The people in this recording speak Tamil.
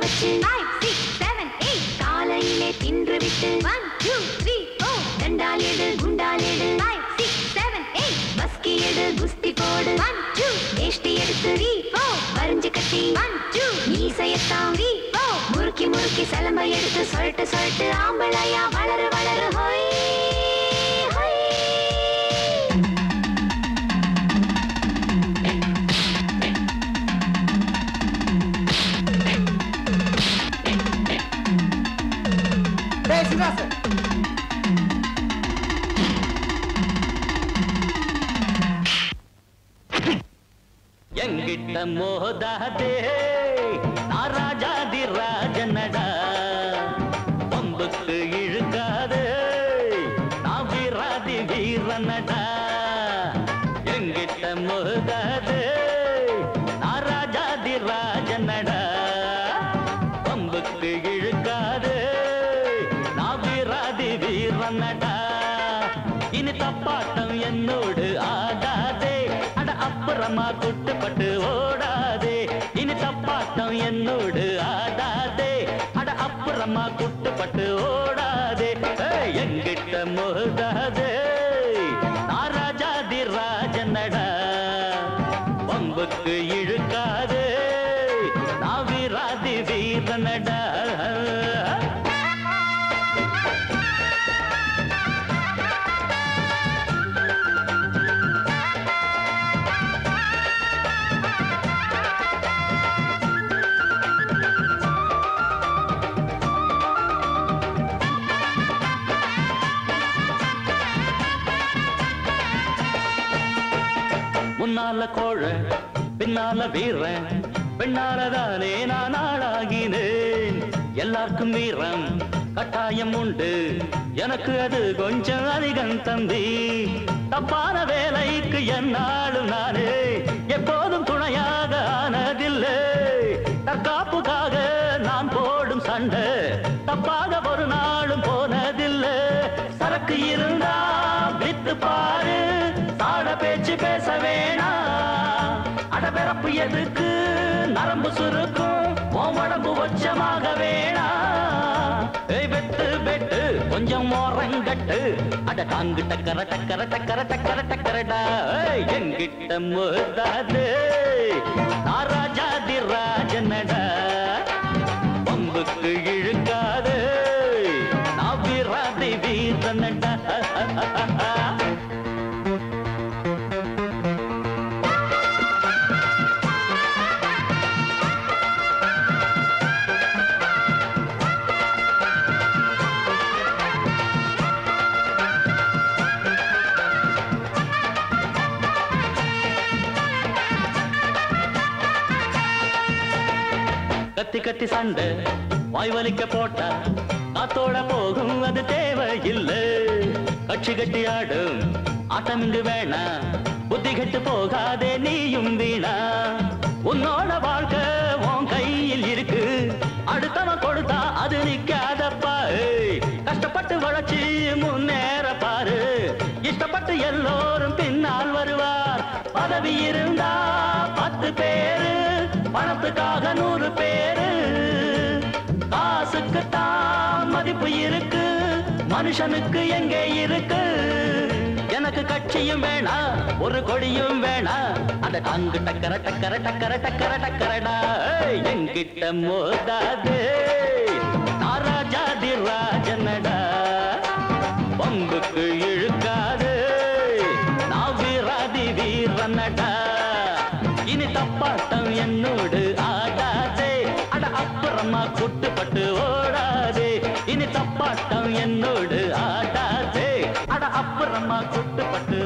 வச்சு ஃபைவ் சிக்ஸ் செவன் எயிட் காலையிலே தின்று விட்டு ஒன் டூ த்ரீ ஃபோர் தண்டால் எடு குண்டால் எடு ஃபைவ் சிக்ஸ் செவன் எயிட் பஸ்கி எடு குஸ்தி போடு ஒன் டூ வேஷ்டி எடுத்து த்ரீ ஃபோர் வரிஞ்சு கட்டி ஒன் டூ மீசையத்தான் த்ரீ ஃபோர் முறுக்கி முறுக்கி சிலம்ப எடுத்து சொல்லிட்டு சொல்லிட்டு ஆம்பளையா வளரு வளரு ஹொய் ஹொய் டேய் சிவாசு எங்கிட்ட மோதாதே நான் ராஜாதி ராஜனடா பம்புக்கு இழுக்காதே நான் வீராதி வீரனடா எங்கிட்ட மோதாதே நான் ராஜாதி ராஜனடா பம்புக்கு இழுக்காதே நான் வீராதி வீரனடா இனி தப்பாட்டம் என்னோடு ஆடாதே அட அப்புறமா குட்டுப்பட்டு ஓடாதே இனி தப்பாட்டம் என்னோடு ஆடாதே அட அப்புறமா குட்டுப்பட்டு ஓடாதே ஏய், எங்கிட்ட மோதாதே நான் ராஜாதி ராஜனடா பம்புக்கு இழுக்காதே நான் வீராதி வீரனடா முன்னால கோழ பின்னால வீரன் பெண்ணாலதானே நான் ஆளாகினேன் எல்லாருக்கும் வீரம் கட்டாயம் உண்டு எனக்கு அது கொஞ்சம் அதிகம் தம்பி தப்பான வேலைக்கு என்னாலும் நானே எப்போதும் துணையாக ஆனதில்லை தற்காப்புக்காக நான் போடும் சண்டை தப்பாக ஒரு நாளும் போனதில்லை சரக்கு இருந்தா வித்து பாரு சாட பேச்சு பேச வேணாம் அடபிறப்பு எதுக்கு நரம்பு சுருக்கும் உன் உடம்பு உச்சமாக வேணாம் ஏய் வெட்டு வெட்டு கொஞ்சம் ஓரங்கட்டு அட டாங்கு டக்கர டக்கர டக்கர டக்கர டக்கரடா ஏய், எங்கிட்ட மோதாது நான் ராஜாதி ராஜனடா பம்புக்கு இழுக்காது நான் வீராதி வீரனடா கத்தி கத்தி சண்டை வாய் வலிக்க போட்டா காத்தோட போகும் அது தேவையில்லை கட்சி கட்டி ஆடும் ஆட்டம் இங்கு வேணா புத்தி கெட்டு போகாதே நீயும் வீணா உன்னோட வாழ்க்கை உன் கையில் இருக்கு அடுத்தவன் கொடுத்தா அது நிக்காதப்பா ஏய். கஷ்டப்பட்டு வளர்ச்சி முன்னேற பாரு இஷ்டப்பட்டு எல்லோரும் பின்னால் வருவார் பதவி இருந்தா பத்து பேரு பணத்துக்காக நூறு பேரு காசுக்கு தான் மதிப்பு இருக்கு மனுஷனுக்கு எங்கே இருக்கு எனக்கு கட்சியும் வேணா ஒரு கொடியும் வேணா அட டாங்கு டக்கர டக்கர டக்கர டக்கர டக்கரடா ஏய், என்கிட்ட மோதாது நான் ராஜாதி ராஜனடா பம்புக்கு இழுக்காது நான் வீராதி வீரனடா இனி தப்பாட்டம் என்னோடு ஆடாதே அட அப்புறமா குட்டுப்பட்டு ஓடாதே இனி தப்பாட்டம் என்னோடு ஆடாதே அட அப்புறமா குட்டுப்பட்டு